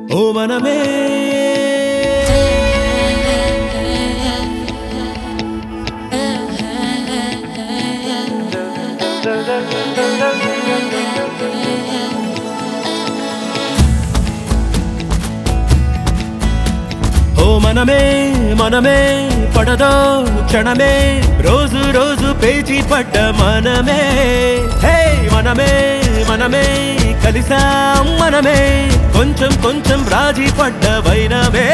ఓ మనమే ఓ మనమే మనమే పడదో క్షణమే రోజు రోజు పేచి పడ్డ మనమే హే మనమే మనమే కలిసాం మనమే కొంచెం కొంచెం రాజీ పడ్డ వైనమే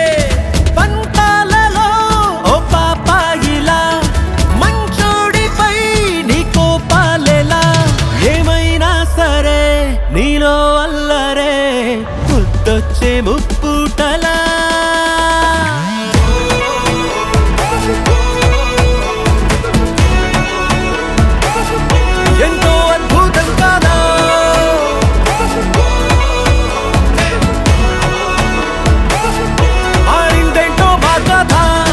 పంతాలలో ఓ పాపాయిలా మంచోడిపై నీ కోపాలెలా ఏమైనా సరే నీలో అల్లరే ముద్దొచ్చే ముప్పుటలా ఎంతో అద్భుతం కాదా మారిందేంటో మా కథ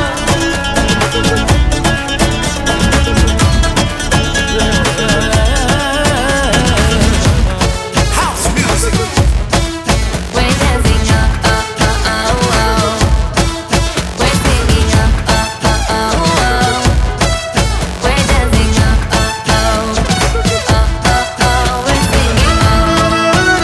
House music. We're dancing up, up, up, oh, oh. We're singing up, up, up, oh, oh. We're dancing up, up, oh. Up, up, oh. We're singing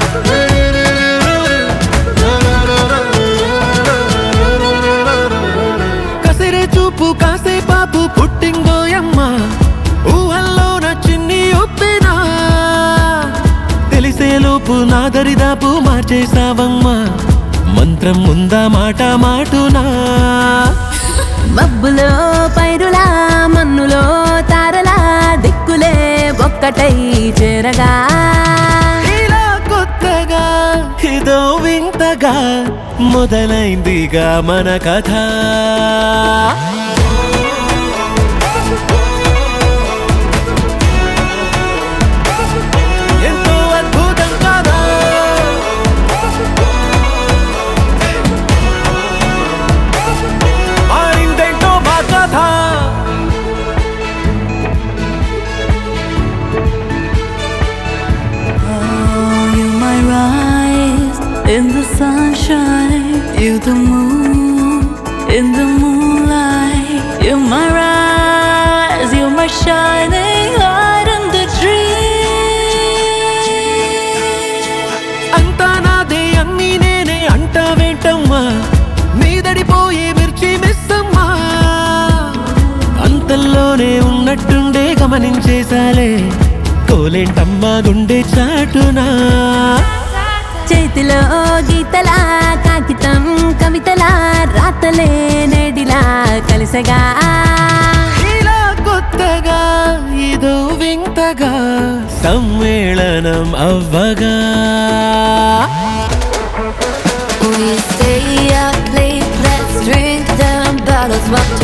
కసిరే చూపు కాసే బాబు పుట్టింగోయమ్మ ఊహల్లోన చిన్ని ఒప్పినా తెలిసే లోపు నా దరిదాపు మార్చేసావమ్మా మంత్రం ఉందా మాట మాటునా మబ్బులో పైరులా మన్నులో తారలా దిక్కులే ఒక్కటై చేరగా ఇలా కొత్తగా ఇదో వింతగా మొదలైందిగా మన కథ ఎంతో అద్భుతం కాదా మారిందేంటో మా కథ Oh, you my rise in the sunshine. You the moon in the moonlight. You my rise, you my shining light in the dream. అంతా నాదే అన్నీ నేనే అంటావేంటమ్మా మీదడిపోయే మిర్చి మిస్సమ్మా అంతల్లోనే ఉన్నట్టుండే గమనించేసాలే కోలేంటమ్మా గుండె చాటునా చేతిలో గీతలా కాగితం కవితలా రాతలే నేడిలా కలిసగా ఇలా కొత్తగా ఇదో వింతగా సమ్మేళనం అవ్వగా We stay up late, let's drink down bottles while